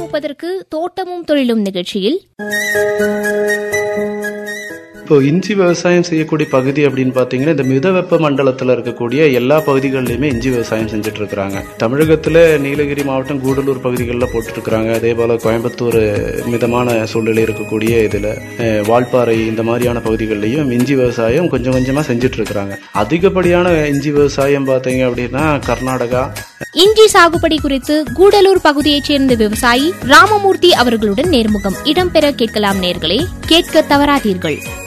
முப்பதற்கு தோட்டமும் தொழிலும் நிகழ்ச்சியில் இப்போ இஞ்சி விவசாயம் செய்யக்கூடிய பகுதி அப்படின்னு பார்த்தீங்கன்னா இந்த மிதவெப்ப மண்டலத்தில் இருக்கக்கூடிய எல்லா பகுதிகளிலுமே இஞ்சி விவசாயம் செஞ்சுட்டு இருக்கிறாங்க தமிழகத்தில் நீலகிரி மாவட்டம் கூடலூர் பகுதிகளில் போட்டுட்டு இருக்கிறாங்க அதே போல் கோயம்புத்தூர் மிதமான சூழ்நிலை இருக்கக்கூடிய இதில் வால்பாறை இந்த மாதிரியான பகுதிகளிலையும் இஞ்சி விவசாயம் கொஞ்சம் கொஞ்சமாக செஞ்சுட்டு இருக்கிறாங்க அதிகப்படியான இஞ்சி விவசாயம் பார்த்தீங்க அப்படின்னா கர்நாடகா இஞ்சி சாகுபடி குறித்து கூடலூர் பகுதியைச் சேர்ந்த விவசாயி ராமமூர்த்தி அவர்களுடன் நேர்முகம் இடம்பெற கேட்கலாம் நேர்களே கேட்க தவறாதீர்கள்